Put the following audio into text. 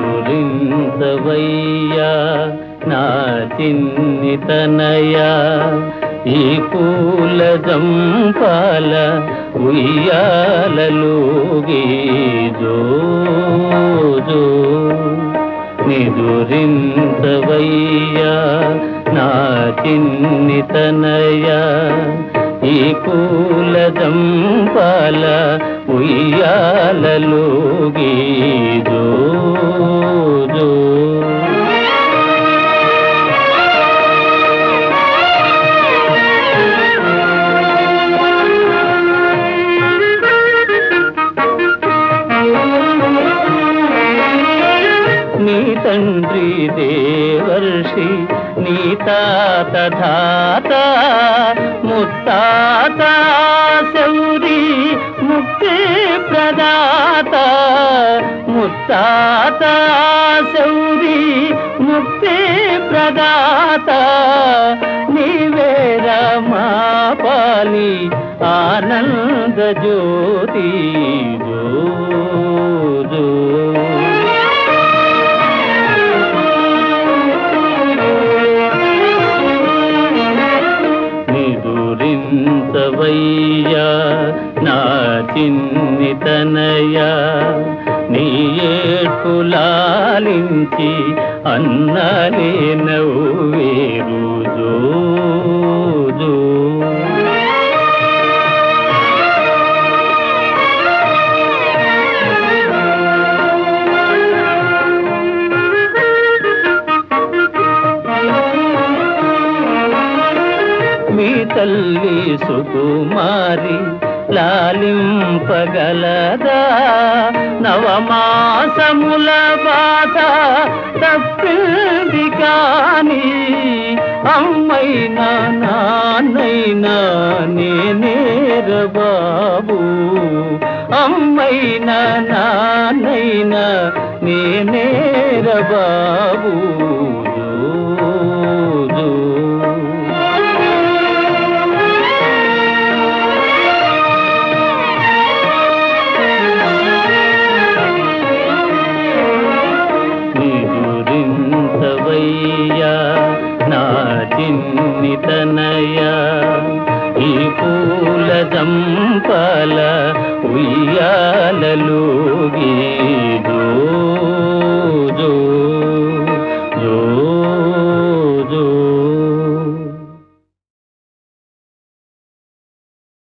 నిదురించవయ్యా నా చిన్ని తనయా ఈ పూల జంపాల ఉయ్యాలలోగి జో జో నిదురించవయ్యా నా చిన్ని తనయా ఈ పూల జంపాల ఉయ్యాలలోగి జో జో నీ తండ్రి దేవర్షి నీ తాత ధాత ముత్తాత శౌరి ముక్తి ప్రదాత ముత్తాత శౌరి ముక్తి ప్రదాత నీవేర మా పాలి ఆనంద జ్యోతి జో జో నిదురించవయ్యా నా చిన్ని తనయా నీ ఏడ్పులాలించి అన్నలే నవ్వేరు జో జో మీ తల్లి సుకుమారి లాలింపగలదా నవమాసముల బాధ తప్పింది కాని అమ్మైనా నాన్నైనా నేనేర బాబు అమ్మైనా నాన్నైనా నేనేర బాబు జో జో నిదురించవయ్యా నా చిన్ని తనయా ఈ పూల జంపాల ఉయ్యాలలోగి